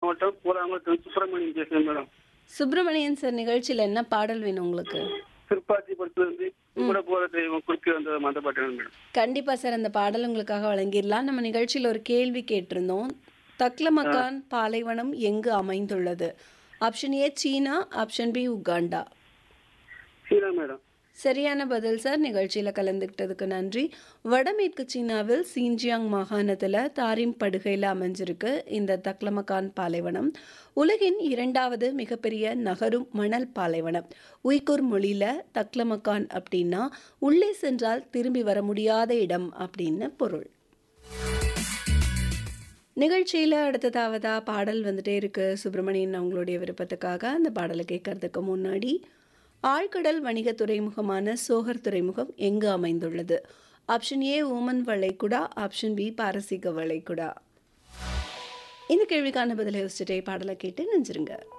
மாவட்டம் பூலாங்குளத்தில் சுப்பிரமணியம் பேசுறேன் madam Subramanian sir நிகழ்ச்சியில் என்ன பாடல் வேணும் உங்களுக்கு திருப்பாச்சி படத்துல இருந்து கூட போற தெய்வம் குறுக்கே வந்த அந்த பாட்டு வேணும் மேடம் கண்டிப்பா சார் அந்த பாடல் உங்களுக்காக வழங்கிடலாம் நம்ம நிகழ்ச்சியில் ஒரு கேள்வி கேட்டிருந்தோம் தக்லமக்கான் பாலைவனம் எங்கு அமைந்துள்ளது ஆப்ஷன் ஏ சீனா ஆப்ஷன் பி உகாண்டா சீனா மேடம் சரியான பதில் சார் நிகழ்ச்சியில் கலந்துக்கிட்டதுக்கு நன்றி வடமேற்கு சீனாவில் சீன்ஜியாங் மாகாணத்தில் தாரிம் படுகையில் அமைஞ்சிருக்கு இந்த தக்லமக்கான் பாலைவனம் உலகின் இரண்டாவது மிகப்பெரிய நகரும் மணல் பாலைவனம் உய்குர் மொழியில் தக்லமக்கான் அப்படின்னா உள்ளே சென்றால் திரும்பி வர முடியாத இடம் அப்படின்னு பொருள் நிகழ்ச்சியில் அடுத்ததாவதா பாடல் வந்துட்டே இருக்கு சுப்பிரமணியன் அவங்களுடைய விருப்பத்துக்காக அந்த பாடலை கேட்கறதுக்கு முன்னாடி ஆழ்கடல் வணிக துறைமுகமான சோகர் துறைமுகம் எங்கு அமைந்துள்ளது ஆப்ஷன் ஏ ஓமன் வளைகுடா ஆப்ஷன் பி பாரசீக வளைகுடா இந்த கேள்விக்கான பதிலை யோசிச்சுட்டே பாடலை கேட்டு நெஞ்சிருங்க